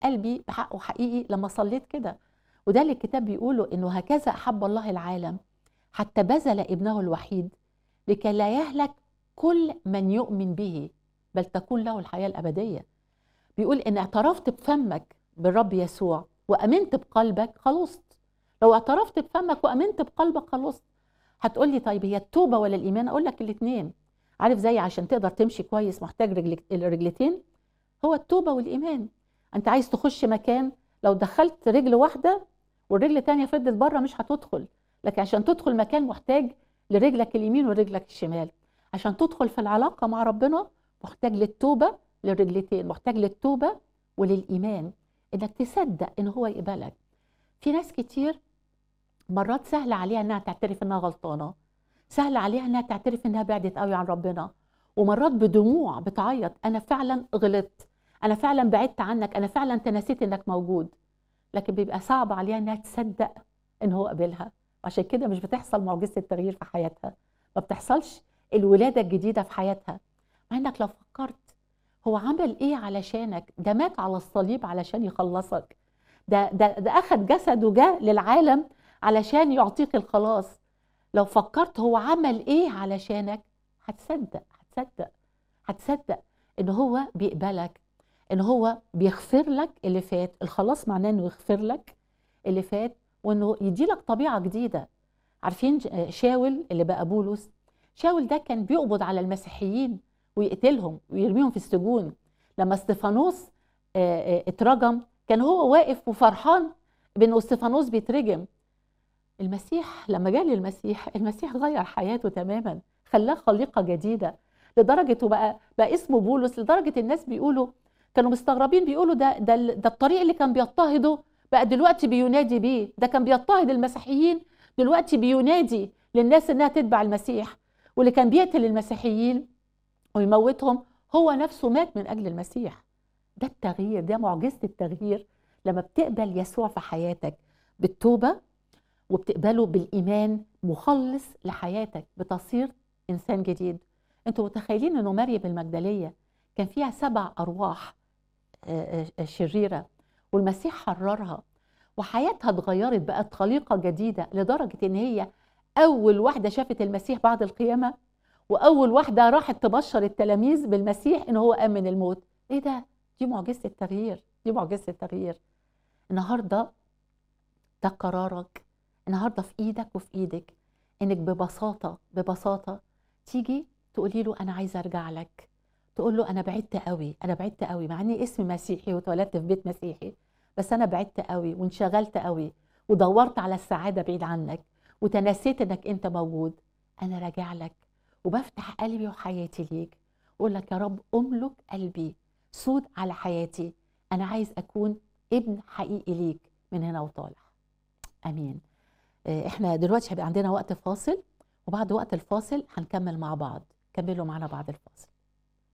قلبي بحقه حقيقي لما صليت كده وده اللي الكتاب بيقوله انه هكذا احب الله العالم حتى بذل ابنه الوحيد لكي لا يهلك كل من يؤمن به بل تكون له الحياه الابديه بيقول ان اعترفت بفمك بالرب يسوع وامنت بقلبك خلصت لو اعترفت بفمك وامنت بقلبك خلصت هتقول لي طيب هي التوبه ولا الايمان اقول لك الاثنين عارف زي عشان تقدر تمشي كويس محتاج رجلك الرجلتين هو التوبه والايمان انت عايز تخش مكان لو دخلت رجل واحده والرجل الثانيه فضلت بره مش هتدخل لكن عشان تدخل مكان محتاج لرجلك اليمين ورجلك الشمال عشان تدخل في العلاقه مع ربنا محتاج للتوبه للرجلتين محتاج للتوبه وللايمان انك تصدق ان هو يقبلك في ناس كتير مرات سهل عليها انها تعترف انها غلطانه سهل عليها انها تعترف انها بعدت قوي عن ربنا ومرات بدموع بتعيط انا فعلا غلطت انا فعلا بعدت عنك انا فعلا تنسيت انك موجود لكن بيبقى صعب عليها انها تصدق ان هو قبلها عشان كده مش بتحصل معجزه التغيير في حياتها ما بتحصلش الولاده الجديده في حياتها مع انك لو فكرت هو عمل ايه علشانك ده مات على الصليب علشان يخلصك ده ده ده اخذ جسد وجاء للعالم علشان يعطيك الخلاص لو فكرت هو عمل ايه علشانك هتصدق هتصدق هتصدق ان هو بيقبلك ان هو بيغفر لك اللي فات الخلاص معناه انه يغفر لك اللي فات وانه يديلك طبيعه جديده عارفين شاول اللي بقى بولس شاول ده كان بيقبض على المسيحيين ويقتلهم ويرميهم في السجون لما استفانوس اترجم كان هو واقف وفرحان بانه استفانوس بيترجم المسيح لما جاء للمسيح المسيح غير حياته تماما خلاه خليقه جديده لدرجه بقى بقى اسمه بولس لدرجه الناس بيقولوا كانوا مستغربين بيقولوا ده ده ده الطريق اللي كان بيضطهده بقى دلوقتي بينادي بيه ده كان بيضطهد المسيحيين دلوقتي بينادي للناس انها تتبع المسيح واللي كان بيقتل المسيحيين ويموتهم هو نفسه مات من اجل المسيح ده التغيير ده معجزه التغيير لما بتقبل يسوع في حياتك بالتوبه وبتقبله بالايمان مخلص لحياتك بتصير انسان جديد انتوا متخيلين انه مريم المجدليه كان فيها سبع ارواح شريره والمسيح حررها وحياتها اتغيرت بقت خليقه جديده لدرجه ان هي اول واحده شافت المسيح بعد القيامه واول واحده راحت تبشر التلاميذ بالمسيح ان هو قام من الموت ايه ده دي معجزه التغيير دي معجزه التغيير النهارده ده قرارك النهارده في ايدك وفي ايدك انك ببساطه ببساطه تيجي تقولي له انا عايزه ارجع لك تقول له انا بعدت قوي انا بعدت قوي مع اني اسمي مسيحي واتولدت في بيت مسيحي بس انا بعدت قوي وانشغلت قوي ودورت على السعاده بعيد عنك وتنسيت انك انت موجود انا راجع لك وبفتح قلبي وحياتي ليك واقول لك يا رب املك قلبي سود على حياتي انا عايز اكون ابن حقيقي ليك من هنا وطالع امين احنا دلوقتي هيبقى عندنا وقت فاصل وبعد وقت الفاصل هنكمل مع بعض كملوا معنا بعد الفاصل